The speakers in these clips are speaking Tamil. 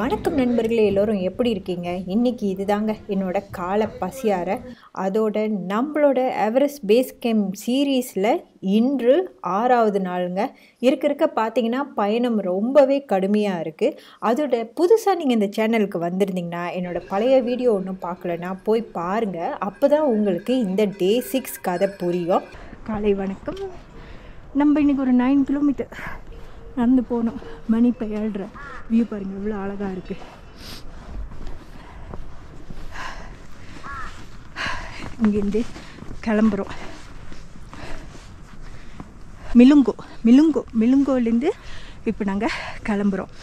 வணக்கம் நண்பர்களே எல்லோரும் எப்படி இருக்கீங்க இன்றைக்கி இதுதாங்க என்னோட கால பசியார அதோட நம்மளோட எவரெஸ்ட் பேஸ் கேம்ப் சீரீஸில் இன்று ஆறாவது நாளுங்க இருக்க இருக்க பார்த்தீங்கன்னா பயணம் ரொம்பவே கடுமையாக இருக்குது அதோட புதுசாக நீங்கள் இந்த சேனலுக்கு வந்திருந்தீங்கன்னா என்னோட பழைய வீடியோ ஒன்றும் பார்க்கலன்னா போய் பாருங்கள் அப்போ தான் உங்களுக்கு இந்த டே சிக்ஸ் கதை புரியும் காலை வணக்கம் நம்ம இன்னைக்கு ஒரு நைன் கிலோமீட்டர் நடந்து போனோம் மணி இப்போ ஏழ்ற வியூ பாருங்கள் எவ்வளோ அழகாக இருக்குது இங்கேருந்து கிளம்புறோம் மிலுங்கோ மிலுங்கோ மிலுங்கோலேருந்து இப்போ நாங்கள் கிளம்புறோம்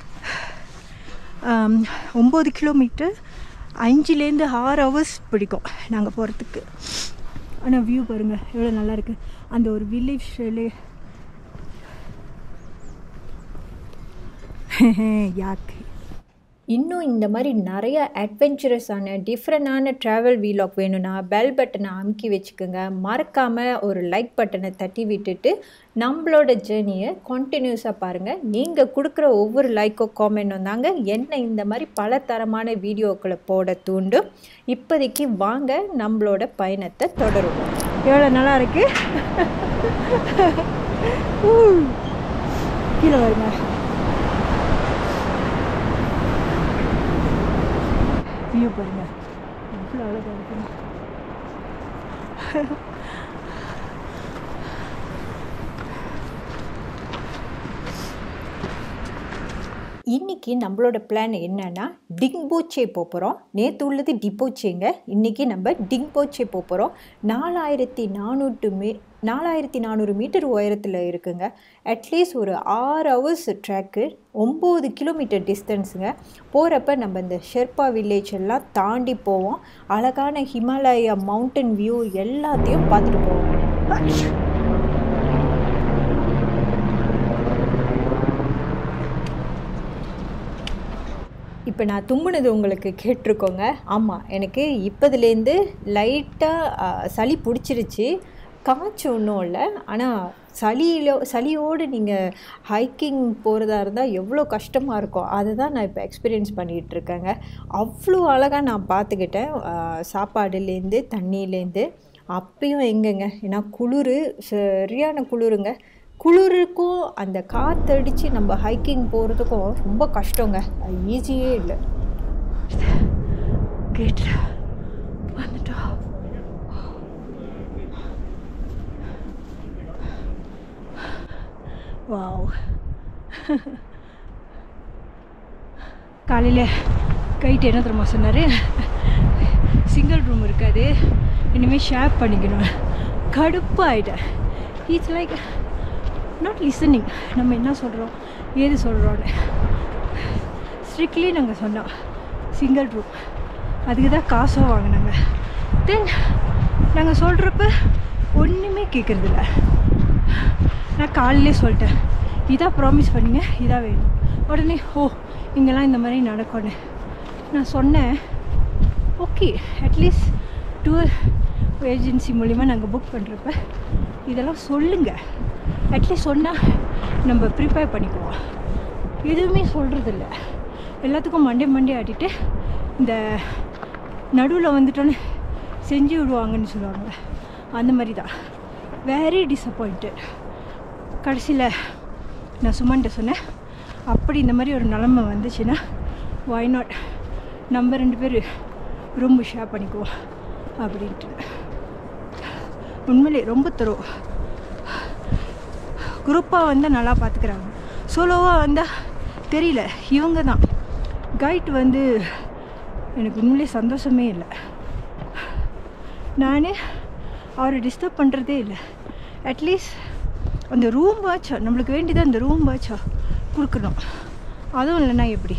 ஆம், ஒம்பது கிலோமீட்டர் அஞ்சுலேருந்து ஆறு ஹவர்ஸ் பிடிக்கும் நாங்கள் போகிறதுக்கு ஆனால் வியூ பாருங்கள் எவ்வளோ நல்லா இருக்குது அந்த ஒரு வில்லேஜ் யாக்கு இன்னும் இந்த மாதிரி நிறைய அட்வென்ச்சரஸான டிஃப்ரெண்டான ட்ராவல் வீலாக் வேணும்னா பெல் பட்டனை அமுக்கி வச்சுக்கோங்க மறக்காமல் ஒரு லைக் பட்டனை தட்டி விட்டுட்டு நம்மளோட ஜேர்னியை கண்டினியூஸாக பாருங்கள் நீங்கள் கொடுக்குற ஒவ்வொரு லைக்கோ காமெண்ட்டும் தாங்க என்ன இந்த மாதிரி பல தரமான வீடியோக்களை போட தூண்டும் இப்போதைக்கு வாங்க நம்மளோட பயணத்தை தொடருவோம் எவ்வளோ நல்லா இருக்கு ஊ. கீழே வருங்க வியூ பாருங்க எவ்வளோ அழகாக இருக்குங்க இன்னைக்கு நம்மளோட பிளான் என்னன்னா டிங்போச்சே போகிறோம் நேற்று உள்ளது டிப்போச்சேங்க இன்னைக்கு நம்ம டிங்போச்சே போகிறோம் நாலாயிரத்தி நானூற்று மீ நாலாயிரத்தி நானூறு மீட்டர் உயரத்தில் இருக்குங்க அட்லீஸ்ட் ஒரு ஆறு ஹவர்ஸ் ட்ராக்கு ஒம்பது கிலோமீட்டர் டிஸ்டன்ஸுங்க போகிறப்ப நம்ம இந்த ஷெர்பா வில்லேஜ் எல்லாம் தாண்டி போவோம் அழகான ஹிமாலயா மவுண்டன் வியூ எல்லாத்தையும் பார்த்துட்டு போவோம் இப்போ நான் தும்முனது உங்களுக்கு கேட்டிருக்கோங்க ஆமாம் எனக்கு இப்போதுலேருந்து லைட்டாக சளி பிடிச்சிருச்சு காய்ச்சல் ஒன்றும் இல்லை ஆனால் சளியிலோ சளியோடு நீங்கள் ஹைக்கிங் போகிறதா இருந்தால் எவ்வளோ கஷ்டமாக இருக்கும் அதை தான் நான் இப்போ எக்ஸ்பீரியன்ஸ் பண்ணிகிட்ருக்கேங்க அவ்வளோ அழகாக நான் பார்த்துக்கிட்டேன் ஆஹ் சாப்பாடுலேருந்து தண்ணியிலேருந்து அப்பயும் எங்கங்க ஏன்னா குளிர் சரியான குளிருங்க குளிருக்கும் அந்த காற்றடிச்சு நம்ம ஹைக்கிங் போகிறதுக்கும் ரொம்ப கஷ்டங்க அது ஈஸியே இல்லை கேட்டு வந்துட்டோம் வாவ் காலையில் கைட்டு என்ன தெரியுமா சொன்னார் சிங்கிள் ரூம் இருக்காது இனிமேல் ஷேர் பண்ணிக்கணும் கடுப்பாயிட்டேன் இட்ஸ் லைக் நாட் லிசனிங் நம்ம என்ன சொல்கிறோம் ஏது சொல்கிறோன்னு ஸ்ட்ரிக்ட்லி நாங்கள் சொன்னோம் சிங்கிள் ரூம் அதுக்கு தான் காசும் வாங்கினாங்க தென் நாங்கள் சொல்கிறப்ப ஒன்றுமே கேட்குறதில்ல நான் காலையிலே சொல்லிட்டேன் இதாக ப்ராமிஸ் பண்ணிங்க இதாக வேணும் உடனே ஓ இங்கெல்லாம் இந்த மாதிரி நடக்கும்னு நான் சொன்னேன் ஓகே அட்லீஸ்ட் டூர் ஏஜென்சி மூலிமா நாங்கள் புக் பண்ணுறப்ப இதெல்லாம் சொல்லுங்கள் அட்லீஸ்ட் சொன்னால் நம்ம ப்ரிப்பேர் பண்ணிக்குவோம் எதுவுமே சொல்கிறதில்ல எல்லாத்துக்கும் மண்டே மண்டே ஆட்டிட்டு இந்த நடுவில் வந்துட்டோன்னு செஞ்சு விடுவாங்கன்னு சொல்லுவாங்க அந்த மாதிரி தான் வெரி டிசப்பாயிண்டட் கடைசியில் நான் சுமன்ட்ட சொன்னேன் அப்படி இந்த மாதிரி ஒரு நிலமை வந்துச்சுன்னா ஒய் நாட் நம்ம ரெண்டு பேர் ரொம்ப ஷேர் பண்ணிக்குவோம் அப்படின்ட்டு உண்மையிலே ரொம்ப தரும் குரூப்பாக வந்தால் நல்லா பார்த்துக்கிறாங்க சோலோவாக வந்தால் தெரியல இவங்க தான் கைட் வந்து எனக்கு உண்மையிலே சந்தோஷமே இல்லை நான் அவரை டிஸ்டர்ப் பண்ணுறதே இல்லை அட்லீஸ்ட் அந்த ரூம் வாட்சா நம்மளுக்கு வேண்டியது அந்த ரூம் வாட்சா கொடுக்கணும் அதுவும் இல்லைன்னா எப்படி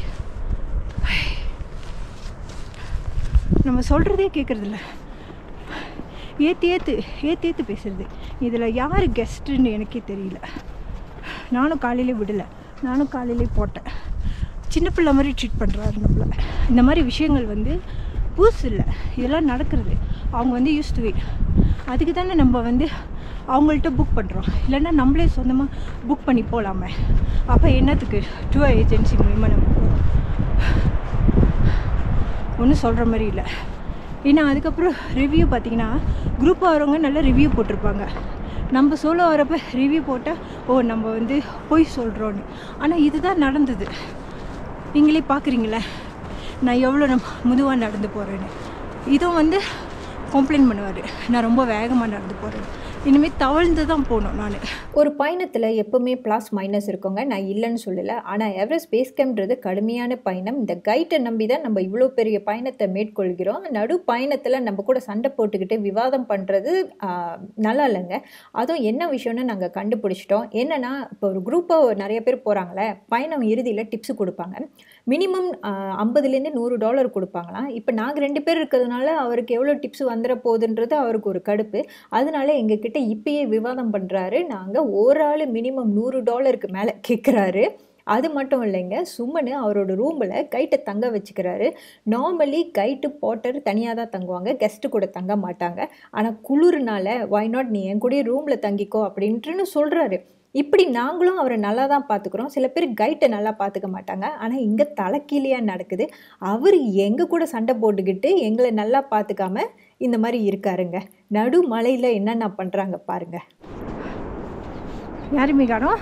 நம்ம சொல்கிறதே கேட்குறதில்ல ஏற்று ஏற்று ஏற்று ஏற்று பேசுறது இதில் யார் கெஸ்ட்டுன்னு எனக்கே தெரியல நானும் காலையிலே விடலை நானும் காலையிலே போட்டேன் சின்ன பிள்ளை மாதிரி ட்ரீட் பண்ணுறாரு நம்மள இந்த மாதிரி விஷயங்கள் வந்து புதுசு இல்லை இதெல்லாம் நடக்கிறது அவங்க வந்து யூஸ் டு வெயிட் அதுக்கு தானே நம்ம வந்து அவங்கள்ட்ட புக் பண்ணுறோம் இல்லைன்னா நம்மளே சொந்தமாக புக் பண்ணி போகலாமே அப்போ என்னத்துக்கு டூர் ஏஜென்சி மூலிமா நம்ம போகிறோம் ஒன்றும் சொல்கிற மாதிரி இல்லை ஏன்னா அதுக்கப்புறம் ரிவ்யூ பார்த்தீங்கன்னா குரூப்பாக வரவங்க நல்ல ரிவ்யூ போட்டிருப்பாங்க நம்ம சோலோ வரப்போ ரிவ்யூ போட்டால் ஓ நம்ம வந்து பொய் சொல்கிறோன்னு ஆனால் இதுதான் நடந்தது நீங்களே பார்க்குறீங்களே நான் எவ்வளோ நம்ம முதுவாக நடந்து போகிறேன்னு இதுவும் வந்து கம்ப்ளைண்ட் பண்ணுவார் நான் ரொம்ப வேகமாக நடந்து போகிறேன் இனிமேல் தவழ்ந்து தான் போகணும் நான் ஒரு பயணத்தில் எப்பவுமே ப்ளஸ் மைனஸ் இருக்குங்க நான் இல்லைன்னு சொல்லலை ஆனால் எவரெஸ்ட் பேஸ் கேம்ன்றது கடுமையான பயணம் இந்த கைட்டை நம்பி தான் நம்ம இவ்வளோ பெரிய பயணத்தை மேற்கொள்கிறோம் நடு பயணத்தில் நம்ம கூட சண்டை போட்டுக்கிட்டு விவாதம் பண்ணுறது நல்லா இல்லைங்க அதுவும் என்ன விஷயம்னு நாங்கள் கண்டுபிடிச்சிட்டோம் என்னென்னா இப்போ ஒரு குரூப்பாக நிறைய பேர் போகிறாங்களே பயணம் இறுதியில் டிப்ஸ் கொடுப்பாங்க மினிமம் ஐம்பதுலேருந்து நூறு டாலர் கொடுப்பாங்களாம் இப்போ நாங்கள் ரெண்டு பேர் இருக்கிறதுனால அவருக்கு எவ்வளோ டிப்ஸ் வந்துட போகுதுன்றது அவருக்கு ஒரு கடுப்பு அதனால எங்ககிட்ட இப்பயே விவாதம் பண்ணுறாரு நாங்கள் ஒரு ஆள் மினிமம் நூறு டாலருக்கு மேலே கேட்குறாரு அது மட்டும் இல்லைங்க சும்மனு அவரோட ரூமில் கைட்டை தங்க வச்சுக்கிறாரு நார்மலி கைட்டு போட்டர் தனியாக தான் தங்குவாங்க கெஸ்ட்டு கூட தங்க மாட்டாங்க ஆனால் குளிர்னால ஒய் நாட் நீ என் கூட ரூமில் தங்கிக்கோ அப்படின்ட்டுன்னு சொல்கிறாரு இப்படி நாங்களும் அவரை நல்லா தான் பார்த்துக்குறோம் சில பேர் கைட்டை நல்லா பார்த்துக்க மாட்டாங்க ஆனால் இங்கே தலைக்கீழியாக நடக்குது அவர் எங்கள் கூட சண்டை போட்டுக்கிட்டு எங்களை நல்லா பார்த்துக்காம இந்த மாதிரி இருக்காருங்க நடு மலையில் என்னென்ன பண்ணுறாங்க பாருங்கள் யாருமே காணோம்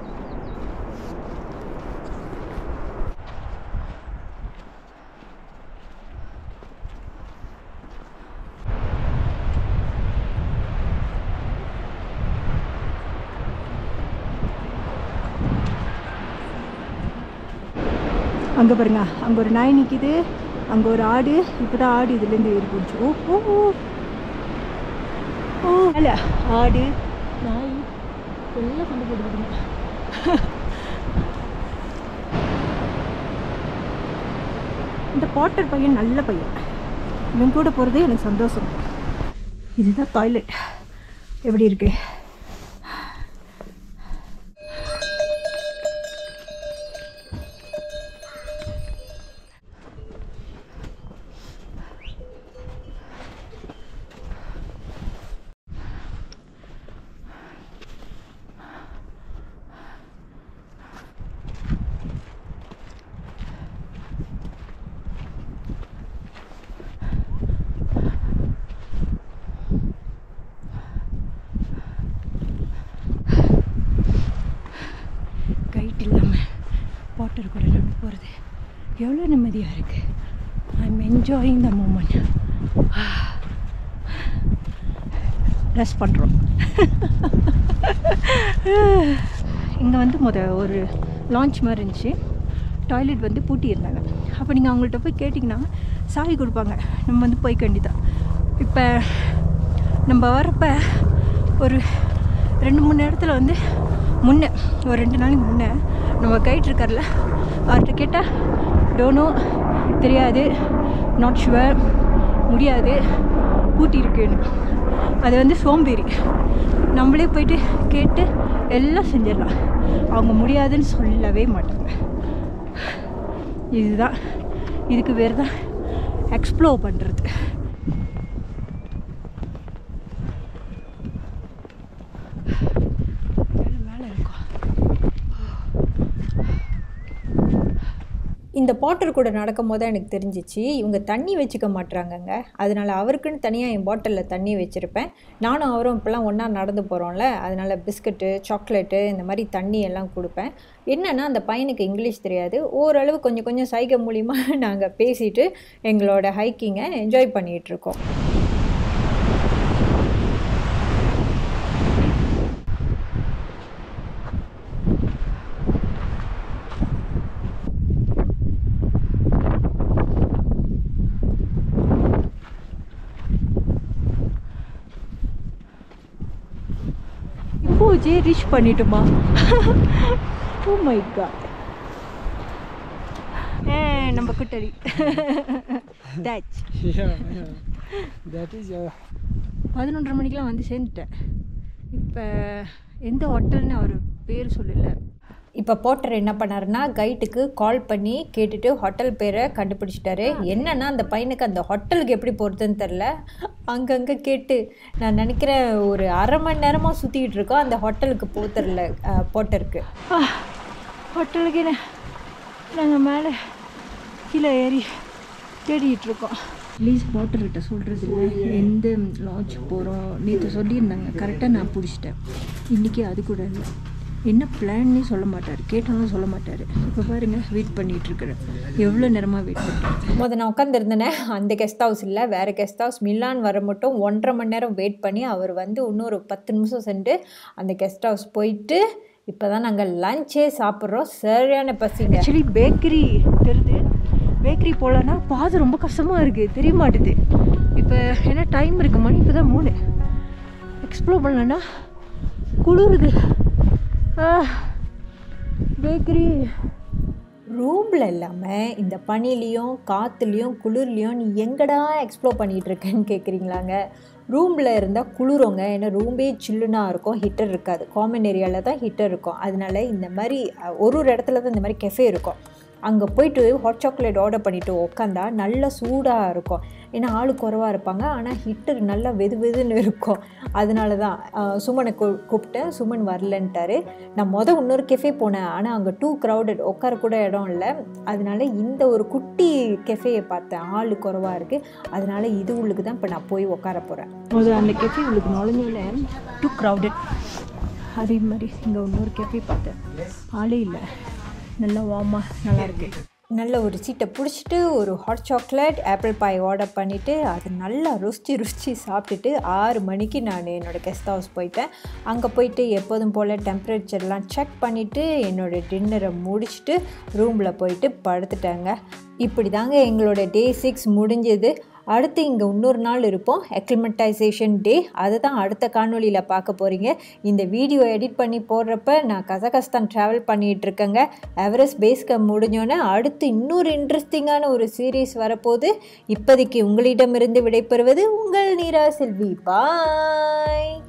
அங்கே பாருங்க அங்கே ஒரு நாய் நிற்கிது அங்கே ஒரு ஆடு இப்போ தான் ஆடு இதுலேருந்து ஏறி போச்சு ஓ ஓ ஓ ஓ அல்ல ஆடு நாய் எல்லாம் சண்டை போட்டுக்கிட்டுங்க இந்த பாட்டர் பையன் நல்ல பையன் இவன் கூட போகிறதே எனக்கு சந்தோஷம் இதுதான் டாய்லெட் எப்படி இருக்கு கைட் இல்லாமல் வாட்டர் கூட நடந்து போகிறது எவ்வளோ நிம்மதியாக இருக்குது I am enjoying the moment rest பண்ணுறோம் இங்கே வந்து முத ஒரு லான்ச் மாதிரி இருந்துச்சு டாய்லெட் வந்து பூட்டி இருந்தாங்க அப்போ நீங்கள் அவங்கள்ட்ட போய் கேட்டிங்கன்னா சாவி கொடுப்பாங்க நம்ம வந்து போய்க்க வேண்டியதான் இப்போ நம்ம வரப்ப ஒரு ரெண்டு மூணு இடத்துல வந்து முன்னே ஒரு ரெண்டு நாளைக்கு முன்னே நம்ம கைட் இருக்கார்ல அவர்கிட்ட கேட்டால் டோனோ தெரியாது நாட் ஷுவர் முடியாது பூட்டி இருக்குன்னு அது வந்து சோம்பேறி நம்மளே போயிட்டு கேட்டு எல்லாம் செஞ்சிடலாம் அவங்க முடியாதுன்னு சொல்லவே மாட்டாங்க இதுதான் இதுக்கு வேறு தான் எக்ஸ்ப்ளோர் பண்ணுறது மேலே மேலே இருக்கும் இந்த பாட்டர் கூட நடக்கும் போது தான் எனக்கு தெரிஞ்சிச்சு இவங்க தண்ணி வச்சுக்க மாட்றாங்கங்க அதனால அவருக்குன்னு தனியாக என் பாட்டிலில் தண்ணி வச்சுருப்பேன் நானும் அவரும் இப்போல்லாம் ஒன்றா நடந்து போகிறோம்ல அதனால பிஸ்கட்டு சாக்லேட்டு இந்த மாதிரி தண்ணி எல்லாம் கொடுப்பேன் என்னென்னா அந்த பையனுக்கு இங்கிலீஷ் தெரியாது ஓரளவு கொஞ்சம் கொஞ்சம் சைகை மூலிமா நாங்கள் பேசிட்டு எங்களோட ஹைக்கிங்கை என்ஜாய் பண்ணிகிட்டு இருக்கோம் இப்போ ஜே ரீச் பண்ணிட்டோமா ஓ மை காட் ஏ நம்ம குட்டரி touch yeah, yeah. That is uh, பதினொன்றரை மணிக்கெலாம் வந்து சேர்ந்துட்டேன் இப்போ எந்த ஹோட்டல்னு அவர் பேர் சொல்லல இப்போ போட்டர் என்ன பண்ணாருன்னா கைட்டுக்கு கால் பண்ணி கேட்டுட்டு ஹோட்டல் பேரை கண்டுபிடிச்சிட்டாரு என்னன்னா அந்த பையனுக்கு அந்த ஹோட்டலுக்கு எப்படி போகிறதுன்னு தெரில அங்கங்கே கேட்டு நான் நினைக்கிறேன் ஒரு அரை மணி நேரமாக சுற்றிக்கிட்டு இருக்கோம் அந்த ஹோட்டலுக்கு போக தெரில போட்டருக்கு ஹோட்டலுக்கு நாங்கள் மேலே கீழே ஏறி தேடிட்டு இருக்கோம் ப்ளீஸ் போட்டர்கிட்ட சொல்கிறது இல்லை எந்த லாட்ஜ் போகிறோம் நேற்று சொல்லியிருந்தாங்க கரெக்டாக நான் பிடிச்சிட்டேன் இன்றைக்கி அது கூட இல்லை என்ன பிளான்னே சொல்ல மாட்டார் கேட்டாலும் சொல்ல மாட்டார் இப்போ பாருங்கள் வெயிட் பண்ணிகிட்டு இருக்கிறேன் எவ்வளோ நேரமாக வெயிட் பண்ணுறேன் முத நான் உட்காந்துருந்தேனே அந்த கெஸ்ட் ஹவுஸ் இல்லை வேறு கெஸ்ட் ஹவுஸ் மில்லான் வர மட்டும் ஒன்றரை மணி நேரம் வெயிட் பண்ணி அவர் வந்து இன்னொரு பத்து நிமிஷம் சென்று அந்த கெஸ்ட் ஹவுஸ் போயிட்டு இப்போ தான் நாங்கள் லஞ்சே சாப்பிட்றோம் சரியான பசிங்க ஆக்சுவலி பேக்கரி தெரியுது பேக்கரி போகலன்னா பாதை ரொம்ப கஷ்டமாக இருக்குது தெரிய மாட்டுது இப்போ என்ன டைம் இருக்கு மணி இப்போ தான் மூணு எக்ஸ்ப்ளோர் பண்ணலன்னா குளிருது பேக்கரி ரூமில் இல்லாமல் இந்த பனிலையும் காற்றுலையும் குளிர்லையும் நீ எங்கடா எக்ஸ்ப்ளோர் பண்ணிகிட்டு இருக்கேன்னு கேட்குறீங்களாங்க ரூமில் இருந்தால் குளிருங்க ஏன்னா ரூம்பே சில்லுனா இருக்கும் ஹீட்டர் இருக்காது காமன் ஏரியாவில் தான் ஹீட்டர் இருக்கும் அதனால இந்த மாதிரி அஹ், ஒரு ஒரு இடத்துல தான் இந்த மாதிரி கெஃபே இருக்கும் அங்கே போயிட்டு ஹாட் சாக்லேட் ஆர்டர் பண்ணிவிட்டு உக்காந்தா நல்லா சூடாக இருக்கும் ஏன்னா ஆள் குறவாக இருப்பாங்க ஆனால் ஹீட்டர் நல்லா வெது வெதுன்னு இருக்கும் அதனால தான் அஹ், சுமனை கூ கூப்பிட்டேன் சுமன் வரலன்ட்டாரு நான் மொதல் இன்னொரு கெஃபே போனேன் ஆனால் அங்கே டூ க்ரௌடட் உட்கார கூட இடம் இல்லை அதனால இந்த ஒரு குட்டி கெஃபேயை பார்த்தேன் ஆள் குறவாக இருக்குது அதனால இது உள்ளுக்கு தான் இப்போ நான் போய் உட்கார போகிறேன் முதல்ல அந்த கெஃபே உங்களுக்கு நுழைஞ்சோல டூ க்ரௌடட் அதே மாதிரி இங்கே இன்னொரு கெஃபே பார்த்தேன் ஆளே இல்லை நல்லா வார்மாக நல்லாயிருக்கு நல்ல ஒரு சீட்டை பிடிச்சிட்டு ஒரு hot chocolate apple pie order பண்ணிவிட்டு அது நல்லா ருசிச்சு ருசிச்சு சாப்பிட்டுட்டு ஆறு மணிக்கு நான் என்னோடய கெஸ்ட் ஹவுஸ் போயிட்டேன் அங்கே போயிட்டு எப்போதும் போல் டெம்பரேச்சர்லாம் செக் பண்ணிவிட்டு என்னோடய டின்னரை முடிச்சுட்டு ரூமில் போயிட்டு படுத்துட்டேங்க இப்படி தாங்க எங்களோட டே சிக்ஸ் முடிஞ்சது அடுத்து இங்கே இன்னொரு நாள் இருப்போம் அக்ளிமட்டைசேஷன் டே அதை தான் அடுத்த காணொளியில் பார்க்க போகிறீங்க இந்த வீடியோ எடிட் பண்ணி போடுறப்ப நான் கசகஸ்தான் ட்ராவல் பண்ணிகிட்டு இருக்கேங்க எவரெஸ்ட் பேஸ் கேம்ப் முடிஞ்சோன்னே அடுத்து இன்னொரு இன்ட்ரெஸ்டிங்கான ஒரு சீரீஸ் வரப்போகுது இப்போதைக்கு உங்களிடமிருந்து விடைபெறுவது உங்கள் நீரா செல்வி பாய்